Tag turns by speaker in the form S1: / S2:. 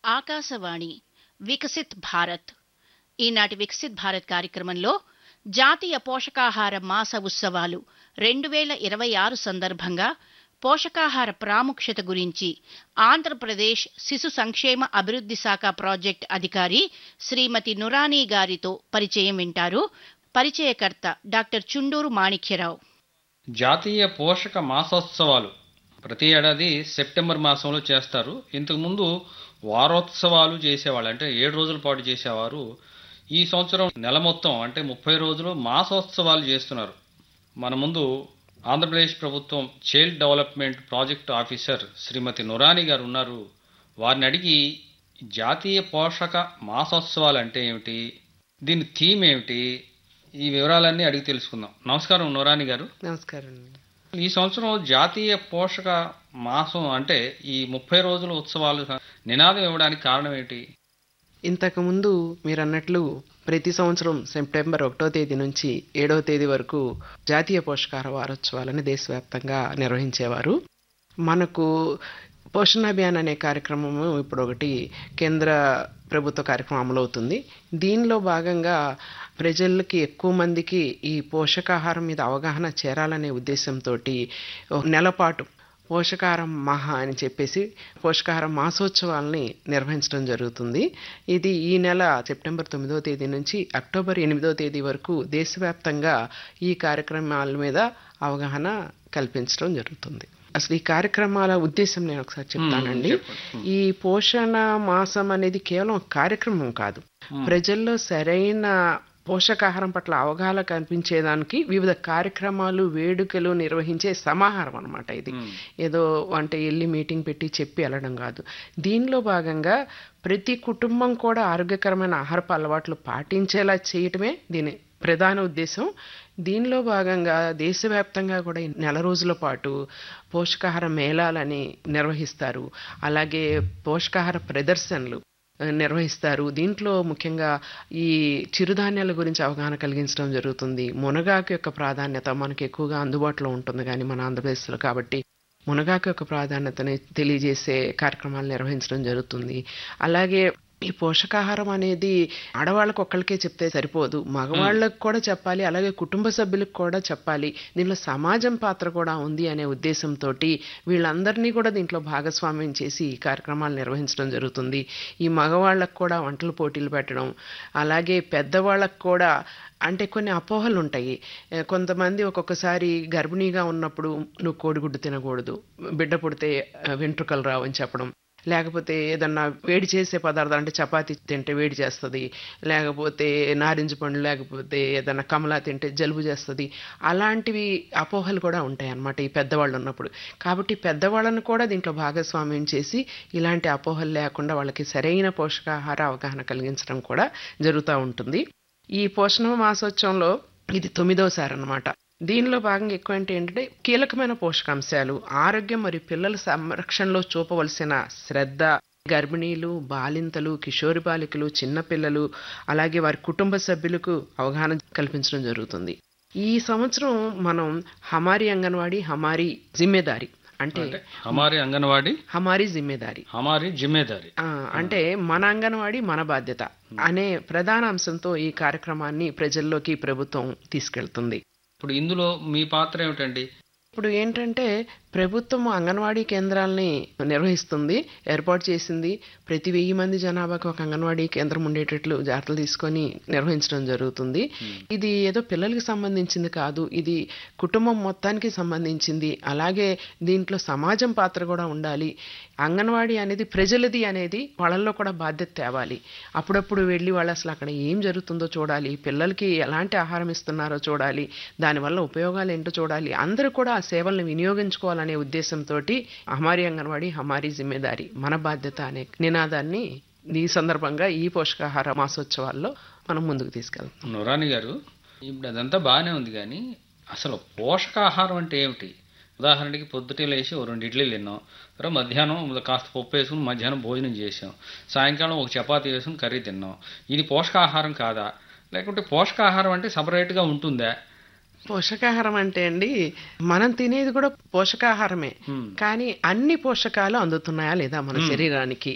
S1: ఆకాశవాణి వికసిత్ భారత్ ఈనాటి వికసిత్ భారత్ కార్యక్రమంలో జాతీయ పోషకాహార మాస ఉత్సవాలు రెండు వేల ఇరవై ఆరు సందర్భంగా పోషకాహార ప్రాముఖ్యత గురించి ఆంధ్రప్రదేశ్ శిశు సంక్షేమ అభివృద్ధి శాఖ ప్రాజెక్ట్ అధికారి శ్రీమతి నురానీ గారితో పరిచయం వింటారు పరిచయకర్త డాక్టర్ చుండూరు మాణిక్యరావు
S2: జాతీయ పోషక మాసోత్సవాలు ప్రతి ఏడాది సెప్టెంబర్ మాసంలో చేస్తారు ఇంతకుముందు వారోత్సవాలు చేసేవాళ్ళు అంటే ఏడు రోజుల పాటు చేసేవారు ఈ సంవత్సరం నెల మొత్తం అంటే ముప్పై రోజులు మాసోత్సవాలు చేస్తున్నారు మన ముందు ఆంధ్రప్రదేశ్ ప్రభుత్వం child development project officer Shrimati Nurani గారు ఉన్నారు వారిని అడిగి జాతీయ పోషక మాసోత్సవాలు అంటే ఏమిటి దీని థీమ్ ఏమిటి ఈ వివరాలన్నీ అడిగి తెలుసుకుందాం నమస్కారం నురాని గారు
S3: నమస్కారం అండి
S2: ఈ సంవత్సరం జాతీయ పోషక మాసం అంటే ఈ ముప్పై రోజుల ఉత్సవాలు నినాదం ఇవ్వడానికి కారణం ఏంటి
S3: ఇంతకుముందు మీరు అన్నట్లు ప్రతి సంవత్సరం సెప్టెంబర్ ఒకటో తేదీ నుంచి ఏడవ తేదీ వరకు జాతీయ పోషకాహార వారోత్సవాలను దేశవ్యాప్తంగా నిర్వహించేవారు మనకు పోషణ అభియాన్ అనే కార్యక్రమము ఇప్పుడు ఒకటి కేంద్ర ప్రభుత్వ కార్యక్రమం అమలవుతుంది దీనిలో భాగంగా ప్రజలకి ఎక్కువ మందికి ఈ పోషకాహారం మీద అవగాహన చేరాలనే ఉద్దేశంతో నెలపాటు పోషకాహారం మహా అని చెప్పేసి పోషకాహారం మాసోత్సవాల్ని నిర్వహించడం జరుగుతుంది ఇది ఈ నెల సెప్టెంబర్ తొమ్మిదవ తేదీ నుంచి అక్టోబర్ ఎనిమిదవ తేదీ వరకు దేశవ్యాప్తంగా ఈ కార్యక్రమాల మీద అవగాహన కల్పించడం జరుగుతుంది అసలు ఈ కార్యక్రమాల ఉద్దేశం నేను ఒకసారి చెప్తానండి ఈ పోషణ మాసం అనేది కేవలం ఒక కార్యక్రమం కాదు ప్రజల్లో సరైన పోషకాహారం పట్ల అవగాహన కనిపించేదానికి వివిధ కార్యక్రమాలు వేడుకలు నిర్వహించే సమాహారం అనమాట ఇది ఏదో అంటే వెళ్ళి మీటింగ్ పెట్టి చెప్పి వెళ్ళడం కాదు దీనిలో భాగంగా ప్రతి కుటుంబం కూడా ఆరోగ్యకరమైన ఆహారపు అలవాట్లు పాటించేలా చేయటమే దీని ప్రధాన ఉద్దేశం దీనిలో భాగంగా దేశవ్యాప్తంగా కూడా ఈ నెల రోజుల పాటు పోషకాహార మేళాలని నిర్వహిస్తారు అలాగే పోషకాహార ప్రదర్శనలు నిర్వహిస్తారు దీంట్లో ముఖ్యంగా ఈ చిరుధాన్యాల గురించి అవగాహన కలిగించడం జరుగుతుంది మునగాకు యొక్క ప్రాధాన్యత మనకి ఎక్కువగా అందుబాటులో ఉంటుంది కానీ మన ఆంధ్రప్రదేశ్లో కాబట్టి మునగాకు యొక్క ప్రాధాన్యతని తెలియజేసే కార్యక్రమాలు నిర్వహించడం జరుగుతుంది అలాగే ఈ పోషకాహారం అనేది ఆడవాళ్ళకు ఒక్కరికే చెప్తే సరిపోదు మగవాళ్ళకు కూడా చెప్పాలి అలాగే కుటుంబ సభ్యులకు కూడా చెప్పాలి దీనిలో సమాజం పాత్ర కూడా ఉంది అనే ఉద్దేశంతో వీళ్ళందరినీ కూడా దీంట్లో భాగస్వామ్యం చేసి ఈ కార్యక్రమాలు నిర్వహించడం జరుగుతుంది ఈ మగవాళ్ళకు కూడా వంటల పోటీలు పెట్టడం అలాగే పెద్దవాళ్ళకు కూడా అంటే కొన్ని అపోహలు ఉంటాయి కొంతమంది ఒక్కొక్కసారి గర్భిణీగా ఉన్నప్పుడు నువ్వు కోడిగుడ్డు తినకూడదు బిడ్డ పుడితే వెంట్రుకలు రావు అని చెప్పడం లేకపోతే ఏదన్నా వేడి చేసే పదార్థాలు అంటే చపాతి తింటే వేడి చేస్తుంది లేకపోతే నారింజ పండు లేకపోతే ఏదన్నా కమలా తింటే జలుబు చేస్తుంది అలాంటివి అపోహలు కూడా ఉంటాయి అన్నమాట ఈ పెద్దవాళ్ళు ఉన్నప్పుడు కాబట్టి పెద్దవాళ్ళను కూడా దీంట్లో భాగస్వామ్యం చేసి ఇలాంటి అపోహలు లేకుండా వాళ్ళకి సరైన పోషకాహార అవగాహన కలిగించడం కూడా జరుగుతూ ఉంటుంది ఈ పోషణ మాసోత్సవంలో ఇది తొమ్మిదోసారి అన్నమాట దీనిలో భాగంగా ఎక్కువ అంటే ఏంటంటే కీలకమైన పోషకాంశాలు ఆరోగ్యం మరియు పిల్లల సంరక్షణలో చూపవలసిన శ్రద్ధ గర్భిణీలు బాలింతలు కిషోరి బాలికలు చిన్నపిల్లలు అలాగే వారి కుటుంబ సభ్యులకు అవగాహన కల్పించడం జరుగుతుంది ఈ సంవత్సరం మనం హమారీ అంగన్వాడీ హమారీ జిమ్మేదారి అంటే
S2: హమారి అంగన్వాడి
S3: హమారీ జిమ్మేదారి
S2: హమారి జిమ్మేదారి
S3: ఆ, అంటే మన అంగన్వాడీ మన బాధ్యత అనే ప్రధాన అంశంతో ఈ కార్యక్రమాన్ని ప్రజల్లోకి ప్రభుత్వం తీసుకెళ్తుంది
S2: ఇప్పుడు ఇందులో మీ పాత్ర ఏమిటండి
S3: ఇప్పుడు ఏంటంటే ప్రభుత్వం అంగన్వాడీ కేంద్రాలని నిర్వహిస్తుంది ఏర్పాటు చేసింది ప్రతి వెయ్యి మంది జనాభాకు ఒక అంగన్వాడీ కేంద్రం ఉండేటట్లు జాగ్రత్తలు తీసుకొని నిర్వహించడం జరుగుతుంది ఇది ఏదో పిల్లలకి సంబంధించింది కాదు ఇది కుటుంబం మొత్తానికి సంబంధించింది అలాగే దీంట్లో సమాజం పాత్ర కూడా ఉండాలి అంగన్వాడీ అనేది ప్రజలది అనేది వాళ్ళల్లో కూడా బాధ్యత తేవాలి అప్పుడప్పుడు వెళ్ళి వాళ్ళు అసలు అక్కడ ఏం జరుగుతుందో చూడాలి పిల్లలకి ఎలాంటి ఆహారం ఇస్తున్నారో చూడాలి దానివల్ల ఉపయోగాలు ఏంటో చూడాలి అందరూ కూడా ఆ సేవలను వినియోగించుకోవాలనే ఉద్దేశంతో హమారీ అంగన్వాడీ హమారీ జిమ్మేదారి మన బాధ్యత అనే నినాదాన్ని ఈ సందర్భంగా ఈ పోషకాహార మాసోత్సవాల్లో మనం ముందుకు తీసుకెళ్తాం
S2: నురాని గారు ఇప్పుడు అదంతా బాగానే ఉంది కానీ అసలు పోషకాహారం అంటే ఏమిటి ఉదాహరణకి పొద్దుటే లేచి ఓ రెండు ఇడ్లీలు తిన్నాం తర్వాత మధ్యాహ్నం కాస్త పప్పు వేసుకుని మధ్యాహ్నం భోజనం చేసాం సాయంకాలం ఒక చపాతీ వేసుకుని కర్రీ తిన్నాం ఇది పోషకాహారం కాదా లేకుంటే పోషకాహారం అంటే సపరేట్గా ఉంటుందా
S3: పోషకాహారం అంటే అండి మనం తినేది కూడా పోషకాహారమే
S2: Hmm.
S3: కానీ అన్ని పోషకాలు అందుతున్నాయా లేదా మన శరీరానికి